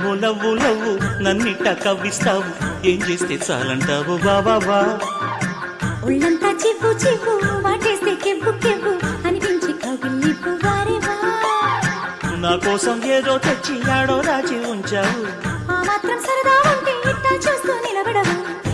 ఎంతమ్మో love love నన్నిట్ట కవ్విస్తావు ఏం చేస్తే చాలంటావు బాబా ఒళ్ళంతా చివ్వు చివ్వు వాటేస్తే కెవ్వు కెవ్వు అనిపించి కవిల్లిపు వారేవా నా కోసం ఏదో తెచ్చి ఆడో రాచి ఉంచావు ఆ మాత్రం సరదా ఉంటే ఇట్టా చూస్తూ నిలబడవు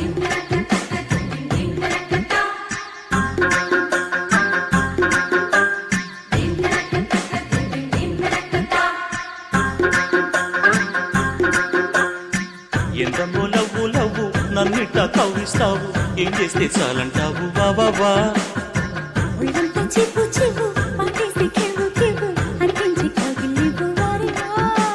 ఎంతమ్మో లవ్వు లవ్వు నన్నిట్ట కవ్విస్తావు ఏం చేస్తే చాలంటావు బాబా ఒళ్ళంతా చివ్వు చివ్వు వాటేస్తే కెవ్వు కెవ్వు అనిపించి కవిల్లిపు వారేవా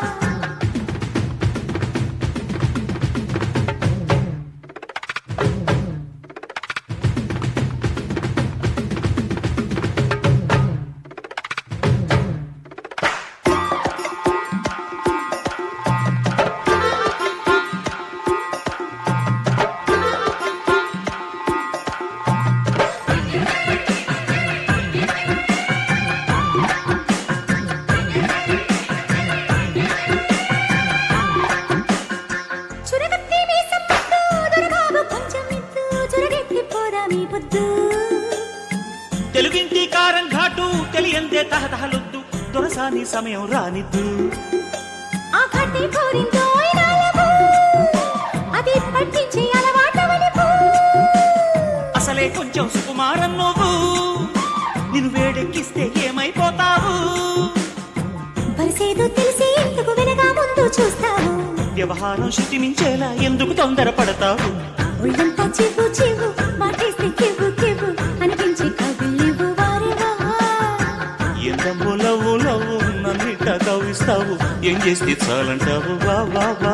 చురగత్తి మీసం ముద్దు దొరబాబు కొంచెం మిద్దు చురగెత్తి పోదా మీ పొద్దు తెలుగింటి కారం ఘాటు తెలియందే తహతహలొద్దు దొరసాని సమయం రానిద్దు ఆ కట్టి కోరిందో ఇనాలపు అది పట్టించి అలవాటవనిపు అసలే కొంచెం సుకుమారం నువ్వు నిన్ను వేడెక్కిస్తే ఏమైపోతావు పరిసేదో తెలిసి ఎందుకు వెనగా ముందు చూస్తావు వ్యవహారం శృతి మించేలా ఎందుకు తొందరపడతావు ఒళ్ళంతా చివ్వు చివ్వు మాటేస్తే కివ్వు కివ్వు అనిపించి కవిల్లివు వారేవా ఎంతమ్మో లవ్వు లవ్వు నన్నిట్ట కవ్విస్తావు ఏం చేస్తే చాలంటావు బాబా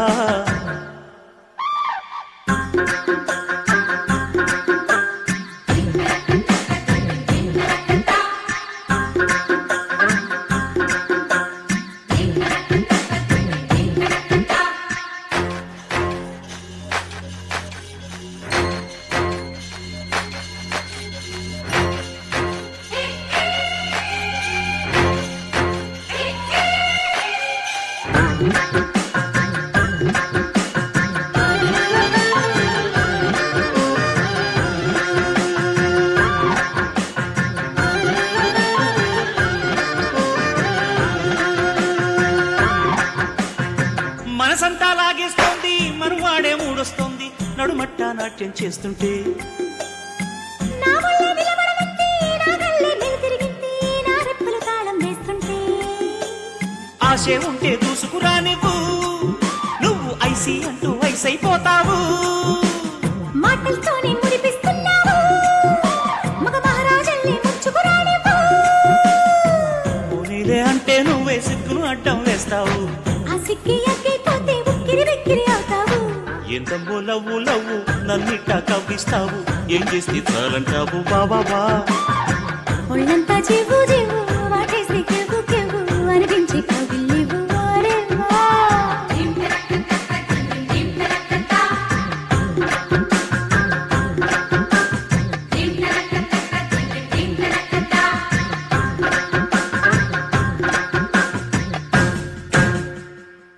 మనసంతా లాగేస్తోంది మనువాడే మూడొస్తోంది నడుమట్ట నాట్యం చేస్తుంటే నా వల్లే నిలబడనంటే నా కళ్ళే వెలుతిరిగింది నా రెప్పలు తాళం వేస్తుంటే ఆశే ఉంటే దూసుకురా నువ్వు నువ్వు ఐసి అంటూ వయసైపోతావు మాటలతోనే ముడిపిస్తున్నావు మగ మహారాజల్ని ముంచుకురానివ్వు పోనీలే అంటే నువ్వే సిగ్గును అడ్డం వేస్తావు ఆ సిక్కి అక్కైపోతే ఉక్కిరి వెక్కిరి అవుతావు ఎంతమ్మో లవ్వు లవ్వు నన్నిట్ట కవ్విస్తావు ఏం చేస్తే చాలంటావు బాబా ఒళ్ళంతా జీవు జీవు